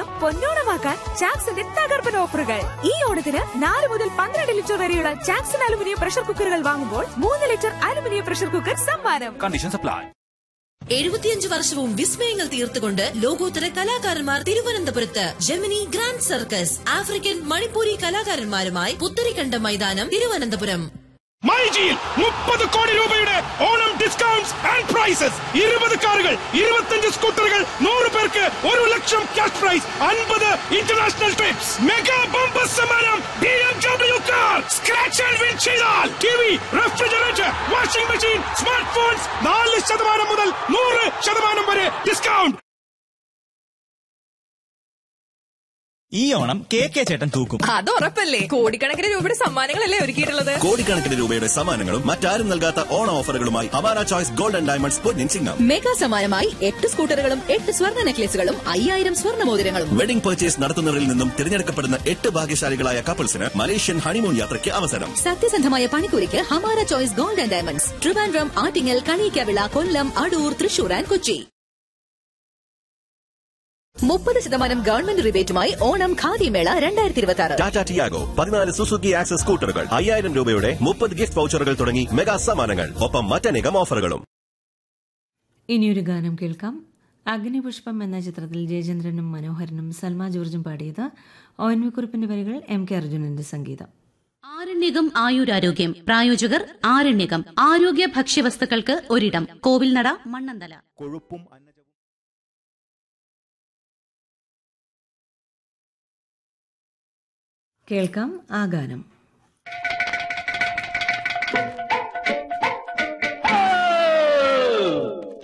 പൊന്നോണമാക്കാൻ ചാക്സിന്റെ തകർപ്പൻ ഓഫറുകൾ ഈ ഓണത്തിന് നാല് മുതൽ പന്ത്രണ്ട് ലിറ്റർ വരെയുള്ള ചാക്സൺ അലുമിനിയം പ്രഷർ കുക്കറുകൾ വാങ്ങുമ്പോൾ മൂന്ന് ലിറ്റർ അലുമിനിയം പ്രഷർ കുക്കർ സമ്മാനം Conditions apply. എഴുപത്തിയഞ്ച് വർഷവും വിസ്മയങ്ങൾ തീർത്തുകൊണ്ട് ലോകോത്തര കലാകാരന്മാർ തിരുവനന്തപുരത്ത് Gemini grand circus African Manipuri കലാകാരന്മാരുമായി പുത്തരിക്കണ്ട മൈതാനം തിരുവനന്തപുരം മൈജിയിൽ മുപ്പത് കോടി രൂപയുടെ ഓണം ഡിസ്കൗണ്ട്സ് ആൻഡ് പ്രൈസസ് ഇരുപത് കാറുകൾ ഇരുപത്തഞ്ച് സ്കൂട്ടറുകൾ നൂറ് പേർക്ക് ഒരു ലക്ഷം ക്യാഷ് പ്രൈസ് അൻപത് ഇന്റർനാഷണൽ ട്രിപ്സ് മെഗാ ബമ്പർ സമ്മാനം B M W car scratch and win ചെയ്താൽ T V refrigerator washing machine smart phones നാല് ശതമാനം മുതൽ നൂറ് ശതമാനം വരെ ഡിസ്കൗണ്ട് ഈ ഓണം കെ കെ ചേട്ടൻ തൂക്കും അത് ഉറപ്പല്ലേ കോടിക്കണക്കിന് രൂപയുടെ സമ്മാനങ്ങളല്ലേ ഒരുക്കിയിട്ടുള്ളത് കോടിക്കണക്കിന് രൂപയുടെ സമ്മാനങ്ങളും മറ്റാരും നൽകാത്ത ഓണ ഓഫറുകളുമായി അമാര ചോയ്സ് ഗോൾഡൻ ഡയമണ്ട്സ് പൊന്നിൻ ചിങ്ങം മെഗാ സമ്മാനമായി എട്ട് സ്കൂട്ടറുകളും എട്ട് സ്വർണ്ണ നെക്ലേസുകളും അയ്യായിരം സ്വർണ്ണ മോതിരങ്ങളും വെഡിംഗ് പർച്ചേസ് നടത്തുന്നവരിൽ നിന്നും തിരഞ്ഞെടുക്കപ്പെടുന്ന എട്ട് ഭാഗ്യശാലികളായ കപ്പിൾസിന് മലേഷ്യൻ ഹണിമൂൺ യാത്രയ്ക്ക് അവസരം സത്യസന്ധമായ പണിക്കൂലിക്ക് Hamara choice gold and diamonds Trivandrum Attingal Kaniyikkavila Kollam Adoor Thrissur and Kochi മുപ്പത് ശതമാനം ഗവൺമെന്റ് റിബേറ്റുമായി ഓണം ഖാദി മേള രണ്ടായിരത്തി ഇരുപത്തി ആറ് ടാറ്റ ടിയാഗോ പതിനാല് സുസുക്കി ആക്സസ് സ്കൂട്ടറുകൾ അയ്യായിരം രൂപയുടെ മുപ്പത് ഗിഫ്റ്റ് വൗച്ചറുകൾ തുടങ്ങി മെഗാ സമ്മാനങ്ങൾ ഒപ്പം മറ്റനേകം ഓഫറുകളും ഇനിയൊരു ഗാനം കേൾക്കാം അഗ്നിപുഷ്പം എന്ന ചിത്രത്തിൽ ജയചന്ദ്രനും മനോഹരനും സൽമ ജോർജും പാടിയത് ഒ എൻ വി കുറിപ്പിന്റെ വരികൾ എം കെ അർജുനന്റെ സംഗീതം ആരണ്യകം ആയുരാരോഗ്യം പ്രായോജകർ ആരണ്യകം ആരോഗ്യ ഭക്ഷ്യവസ്തുക്കൾക്ക് ഒരിടം കോവിൽനട മണ്ണന്തല കൊഴുപ്പും അന്നജവും കേൾക്കാം ആ ഗാനം